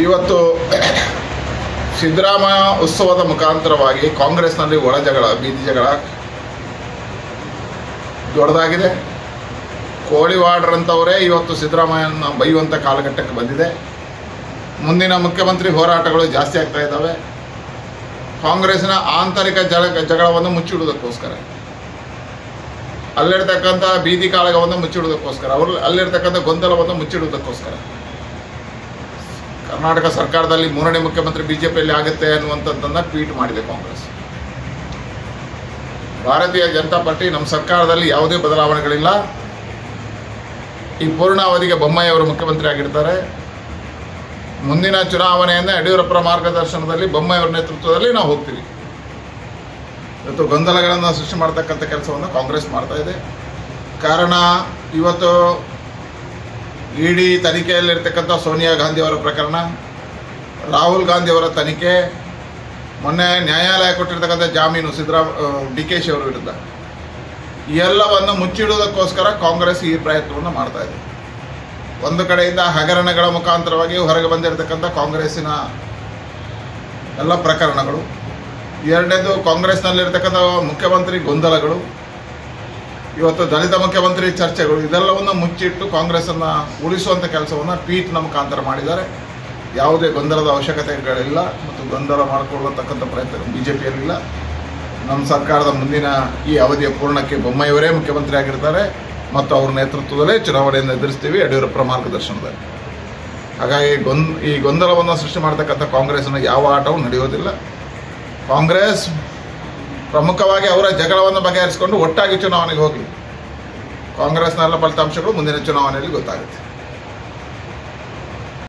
ಇವತ್ತು ಸಿದ್ದರಾಮಯ್ಯ ಉತ್ಸವದ ಮುಖಾಂತರವಾಗಿ ಕಾಂಗ್ರೆಸ್ನಲ್ಲಿ ಒಳ ಜಗಳ ಬೀದಿ ಜಗಳ ದೊಡ್ಡದಾಗಿದೆ ಕೋಳಿವಾಡ್ರಂಥವರೇ ಇವತ್ತು ಸಿದ್ದರಾಮಯ್ಯನ ಬೈಯುವಂಥ ಕಾಲಘಟ್ಟಕ್ಕೆ ಬಂದಿದೆ ಮುಂದಿನ ಮುಖ್ಯಮಂತ್ರಿ ಹೋರಾಟಗಳು ಜಾಸ್ತಿ ಆಗ್ತಾ ಇದ್ದಾವೆ ಕಾಂಗ್ರೆಸ್ನ ಆಂತರಿಕ ಜಳ ಜಗಳವನ್ನು ಮುಚ್ಚಿಡುವುದಕ್ಕೋಸ್ಕರ ಅಲ್ಲಿರ್ತಕ್ಕಂಥ ಬೀದಿ ಕಾಳಗವನ್ನು ಮುಚ್ಚಿಡುವುದಕ್ಕೋಸ್ಕರ ಅವ್ರು ಅಲ್ಲಿರ್ತಕ್ಕಂಥ ಗೊಂದಲವನ್ನು ಮುಚ್ಚಿಡುವುದಕ್ಕೋಸ್ಕರ ಕರ್ನಾಟಕ ಸರ್ಕಾರದಲ್ಲಿ ಮೂರನೇ ಮುಖ್ಯಮಂತ್ರಿ ಬಿಜೆಪಿಯಲ್ಲಿ ಆಗುತ್ತೆ ಅನ್ನುವಂಥದ್ದನ್ನ ಟ್ವೀಟ್ ಮಾಡಿದೆ ಕಾಂಗ್ರೆಸ್ ಭಾರತೀಯ ಜನತಾ ಪಾರ್ಟಿ ನಮ್ಮ ಸರ್ಕಾರದಲ್ಲಿ ಯಾವುದೇ ಬದಲಾವಣೆಗಳಿಲ್ಲ ಈ ಪೂರ್ಣಾವಧಿಗೆ ಬೊಮ್ಮಾಯಿ ಅವರು ಮುಖ್ಯಮಂತ್ರಿ ಆಗಿರ್ತಾರೆ ಮುಂದಿನ ಚುನಾವಣೆಯನ್ನ ಯಡಿಯೂರಪ್ಪರ ಮಾರ್ಗದರ್ಶನದಲ್ಲಿ ಬೊಮ್ಮಾಯಿ ಅವರ ನೇತೃತ್ವದಲ್ಲಿ ನಾವು ಹೋಗ್ತೀವಿ ಇವತ್ತು ಗೊಂದಲಗಳನ್ನು ಸೃಷ್ಟಿ ಮಾಡ್ತಕ್ಕಂಥ ಕೆಲಸವನ್ನು ಕಾಂಗ್ರೆಸ್ ಮಾಡ್ತಾ ಇದೆ ಕಾರಣ ಇವತ್ತು ಇಡಿ ತನಿಖೆಯಲ್ಲಿರ್ತಕ್ಕಂಥ ಸೋನಿಯಾ ಗಾಂಧಿ ಅವರ ಪ್ರಕರಣ ರಾಹುಲ್ ಗಾಂಧಿ ಅವರ ತನಿಖೆ ಮೊನ್ನೆ ನ್ಯಾಯಾಲಯ ಕೊಟ್ಟಿರ್ತಕ್ಕಂಥ ಜಾಮೀನು ಸಿದ್ದರಾಮ ಡಿ ಕೆ ಶಿ ಅವರ ವಿರುದ್ಧ ಈ ಎಲ್ಲವನ್ನು ಮುಚ್ಚಿಡುವುದಕ್ಕೋಸ್ಕರ ಕಾಂಗ್ರೆಸ್ ಈ ಪ್ರಯತ್ನವನ್ನು ಮಾಡ್ತಾ ಇದೆ ಒಂದು ಕಡೆಯಿಂದ ಹಗರಣಗಳ ಮುಖಾಂತರವಾಗಿ ಹೊರಗೆ ಬಂದಿರತಕ್ಕಂಥ ಕಾಂಗ್ರೆಸ್ಸಿನ ಎಲ್ಲ ಪ್ರಕರಣಗಳು ಎರಡನೇದು ಕಾಂಗ್ರೆಸ್ನಲ್ಲಿರ್ತಕ್ಕಂಥ ಮುಖ್ಯಮಂತ್ರಿ ಗೊಂದಲಗಳು ಇವತ್ತು ದಲಿತ ಮುಖ್ಯಮಂತ್ರಿ ಚರ್ಚೆಗಳು ಇದೆಲ್ಲವನ್ನು ಮುಚ್ಚಿಟ್ಟು ಕಾಂಗ್ರೆಸ್ಸನ್ನು ಉಳಿಸುವಂಥ ಕೆಲಸವನ್ನು ಟ್ವೀಟ್ನ ಮುಖಾಂತರ ಮಾಡಿದ್ದಾರೆ ಯಾವುದೇ ಗೊಂದಲದ ಅವಶ್ಯಕತೆಗಳಿಲ್ಲ ಮತ್ತು ಗೊಂದಲ ಮಾಡಿಕೊಳ್ಳತಕ್ಕಂಥ ಪ್ರಯತ್ನ ಬಿ ಜೆ ಪಿಯಲ್ಲಿಲ್ಲ ನಮ್ಮ ಸರ್ಕಾರದ ಮುಂದಿನ ಈ ಅವಧಿಯ ಪೂರ್ಣಕ್ಕೆ ಬೊಮ್ಮಾಯಿಯವರೇ ಮುಖ್ಯಮಂತ್ರಿ ಆಗಿರ್ತಾರೆ ಮತ್ತು ಅವ್ರ ನೇತೃತ್ವದಲ್ಲೇ ಚುನಾವಣೆಯನ್ನು ಎದುರಿಸ್ತೀವಿ ಯಡಿಯೂರಪ್ಪರ ಮಾರ್ಗದರ್ಶನದಲ್ಲಿ ಹಾಗಾಗಿ ಗೊಂದ್ ಈ ಗೊಂದಲವನ್ನು ಸೃಷ್ಟಿ ಮಾಡ್ತಕ್ಕಂಥ ಕಾಂಗ್ರೆಸ್ನ ಯಾವ ಆಟವೂ ನಡೆಯೋದಿಲ್ಲ ಕಾಂಗ್ರೆಸ್ ಪ್ರಮುಖವಾಗಿ ಅವರ ಜಗಳವನ್ನು ಬಗೆಹರಿಸಿಕೊಂಡು ಒಟ್ಟಾಗಿ ಚುನಾವಣೆಗೆ ಹೋಗಲಿ ಕಾಂಗ್ರೆಸ್ನ ಎಲ್ಲ ಫಲಿತಾಂಶಗಳು ಮುಂದಿನ ಚುನಾವಣೆಯಲ್ಲಿ ಗೊತ್ತಾಗುತ್ತೆ